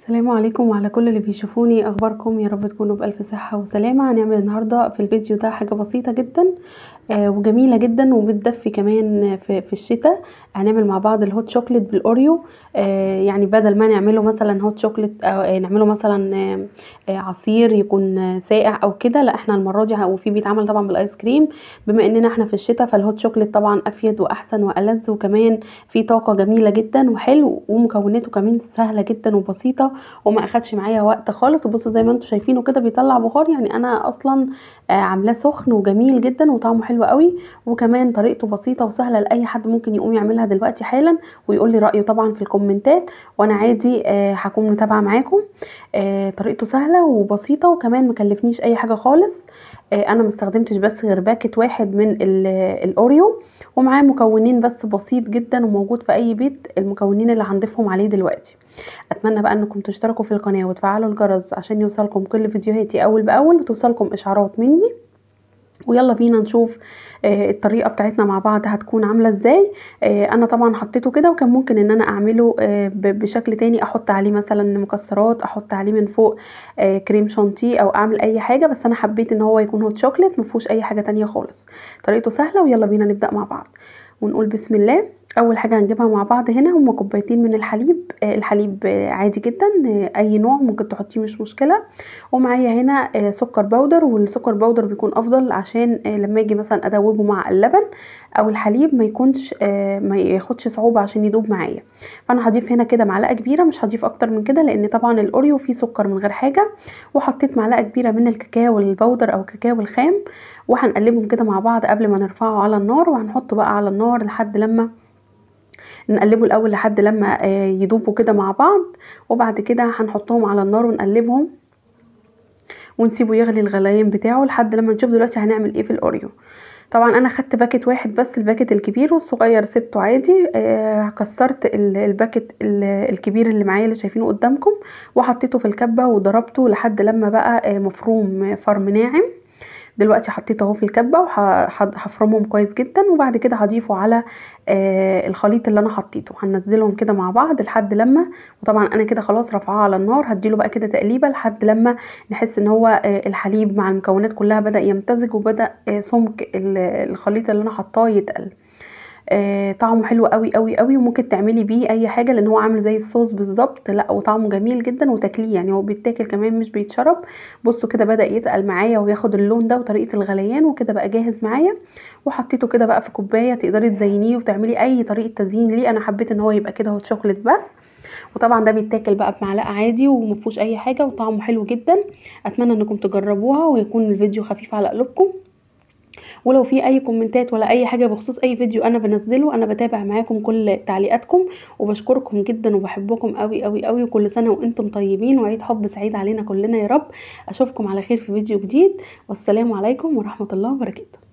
السلام عليكم وعلى كل اللي بيشوفوني اخباركم يا رب تكونوا بالف صحه وسلامه هنعمل النهارده في الفيديو ده حاجه بسيطه جدا آه وجميله جدا وبتدفي كمان في, في الشتاء هنعمل مع بعض الهوت شوكليت بالاوريو آه يعني بدل ما نعمله مثلا هوت شوكليت او آه نعمله مثلا آه آه عصير يكون ساقع او كده لا احنا المره دي وفي بيتعمل طبعا بالايس كريم بما اننا احنا في الشتاء فالهوت شوكليت طبعا افيد واحسن والذ وكمان فيه طاقه جميله جدا وحلو ومكوناته كمان سهله جدا وبسيطه وما اخدش معايا وقت خالص وبصوا زي ما انتم شايفينه كده بيطلع بخار يعني انا اصلا آه عاملاه سخن وجميل جدا وطعمه حلو قوي وكمان طريقته بسيطه وسهله لاي حد ممكن يقوم يعملها دلوقتي حالا ويقول لي رايه طبعا في الكومنتات وانا عادي آه هكون متابعه معاكم آه طريقته سهله وبسيطه وكمان مكلفنيش اي حاجه خالص انا مستخدمتش بس غير باكت واحد من الاوريو ومعاه مكونين بس بسيط جدا وموجود في اي بيت المكونين اللي هنضيفهم عليه دلوقتي اتمنى بقى انكم تشتركوا في القناه وتفعلوا الجرس عشان يوصلكم كل فيديوهاتي اول باول وتوصلكم اشعارات مني ويلا بينا نشوف آه الطريقه بتاعتنا مع بعض هتكون عامله ازاي آه انا طبعا حطيته كده وكان ممكن ان انا اعمله آه بشكل تاني احط عليه مثلا مكسرات احط عليه من فوق كريم شانتيه او اعمل اي حاجه بس انا حبيت ان هو يكون هوت شوكليت مفيهوش اي حاجه تانية خالص طريقته سهله ويلا بينا نبدا مع بعض ونقول بسم الله اول حاجه هنجيبها مع بعض هنا هما كوبايتين من الحليب الحليب عادي جدا اي نوع ممكن تحطيه مش مشكله ومعايا هنا سكر بودر والسكر بودر بيكون افضل عشان لما اجي مثلا ادوبه مع اللبن او الحليب ما يكونش ما ياخدش صعوبه عشان يدوب معايا فانا هضيف هنا كده معلقه كبيره مش هضيف اكتر من كده لان طبعا الاوريو فيه سكر من غير حاجه وحطيت معلقه كبيره من الكاكاو البودر او الكاكاو الخام وهنقلبهم كده مع بعض قبل ما نرفعه على النار وهنحطه بقى على النار لحد لما نقلبه الاول لحد لما يدوبوا كده مع بعض وبعد كده هنحطهم على النار ونقلبهم ونسيبه يغلي الغليان بتاعه لحد لما نشوف دلوقتي هنعمل ايه في الاوريو طبعا انا خدت باكت واحد بس الباكت الكبير والصغير سبته عادي آه كسرت الباكت الكبير اللي معايا اللي شايفينه قدامكم وحطيته في الكبه وضربته لحد لما بقى مفروم فرم ناعم دلوقتي حطيته اهو في الكبه وهفرمهم كويس جدا وبعد كده هضيفه على آه الخليط اللي انا حطيته هنزلهم كده مع بعض لحد لما وطبعا انا كده خلاص رافعاه على النار هديله بقى كده تقليبه لحد لما نحس ان هو آه الحليب مع المكونات كلها بدا يمتزج وبدا آه سمك الخليط اللي انا حطاه يتقل آه طعمه حلو قوي قوي قوي وممكن تعملي بيه اي حاجه لان هو عامل زي الصوص بالظبط لا وطعمه جميل جدا وتاكليه يعني هو بيتاكل كمان مش بيتشرب بصوا كده بدا يتقل معايا وياخد اللون ده وطريقه الغليان وكده بقى جاهز معايا وحطيته كده بقى في كوبايه تقدري تزينيه وتعملي اي طريقه تزيين ليه انا حبيت ان هو يبقى كده هوت شوكليت بس وطبعا ده بيتاكل بقى بمعلقه عادي ومفيهوش اي حاجه وطعمه حلو جدا اتمنى انكم تجربوها ويكون الفيديو خفيف على قلوبكم ولو في اي كومنتات ولا اي حاجه بخصوص اي فيديو انا بنزله انا بتابع معاكم كل تعليقاتكم وبشكركم جدا وبحبكم قوي قوي قوي وكل سنه وانتم طيبين وعيد حب سعيد علينا كلنا يا رب اشوفكم على خير في فيديو جديد والسلام عليكم ورحمه الله وبركاته